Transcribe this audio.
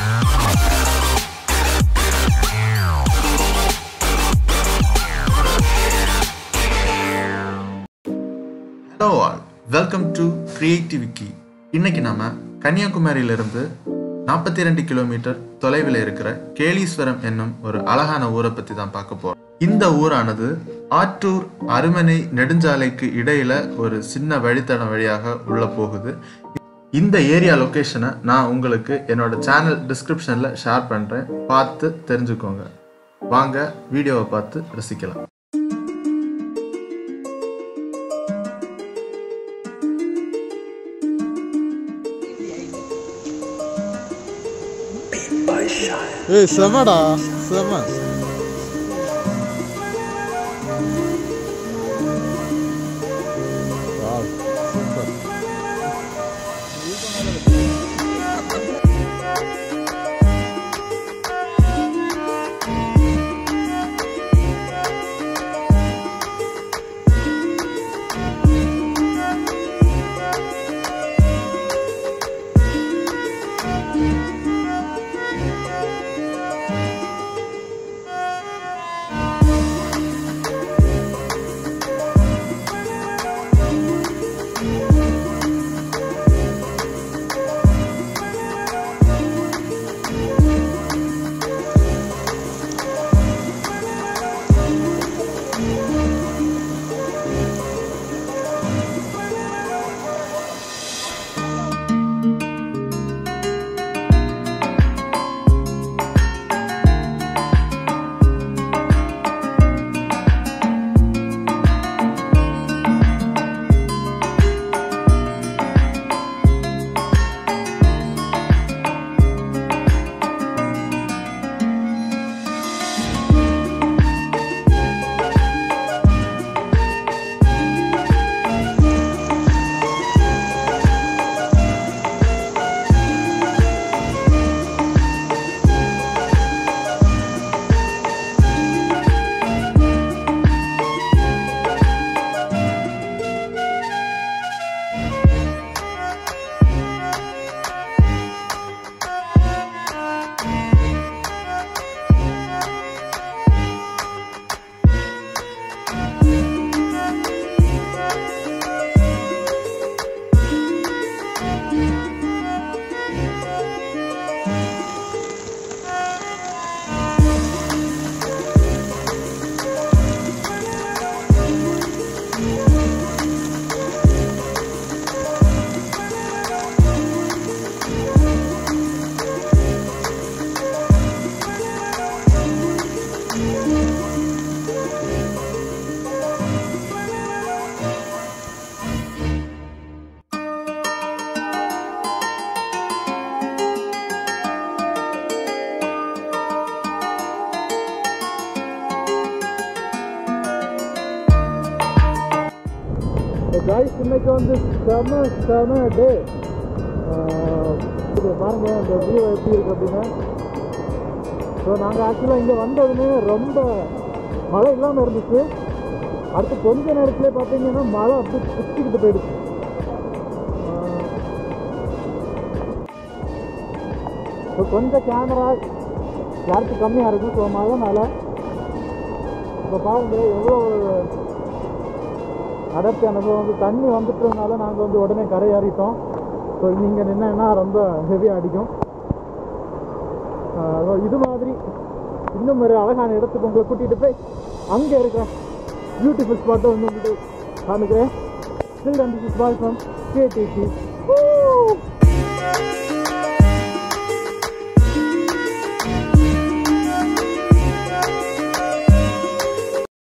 hello all welcome to Creativikki இன்னைக்கு நாம கன்னியாகுமரியிலிருந்து நாற்பத்தி ரெண்டு கிலோமீட்டர் தொலைவில் இருக்கிற கேலீஸ்வரம் என்னும் ஒரு அழகான ஊரை பத்தி தான் பார்க்க போறோம் இந்த ஊரானது ஆற்றூர் அருமனை நெடுஞ்சாலைக்கு இடையில ஒரு சின்ன வழித்தடம் வழியாக உள்ள போகுது இந்த ஏரியா லொகேஷனை நான் உங்களுக்கு என்னோட சேனல் டிஸ்கிரிப்ஷன்ல ஷேர் பண்றேன் பார்த்து தெரிஞ்சுக்கோங்க வாங்க வீடியோவை பார்த்து ரசிக்கலாம் ஏய் செமடா செம வாவ் சூப்பர் காய்ஸ் இன்னைக்கு வந்து செம செம டே இது பாருங்க இந்த வியூ எப்படி இருக்கு அப்படின்னு ஸோ நாங்கள் ஆக்சுவலாக இங்கே வந்ததுமே ரொம்ப மழை இல்லாமல் இருந்துச்சு அடுத்து கொஞ்ச நேரத்திலே பார்த்தீங்கன்னா மழை அப்படி சுற்றிக்கிட்டு போயிடுச்சு ஸோ கொஞ்சம் கேமரா கிளாரிட்டி கம்மியாக இருக்கும் ஸோ மழைனால இப்போ பாருங்க எவ்வளோ ஒரு அடர்த்தியான ஸோ வந்து தண்ணி வந்துட்டதுனால நாங்கள் வந்து உடனே கரையேறிட்டோம் ஸோ இங்கே நின்னா ரொம்ப ஹெவியாக அடிக்கும் ஆஹ் so இது மாதிரி இன்னும் ஒரு அழகான இடத்துக்கு உங்களை கூட்டிகிட்டு போய் அங்கே இருக்கிற பியூட்டிஃபுல் ஸ்பாட்டை வந்து உங்களுக்கு காமிக்கிறேன் still and this boy from KTC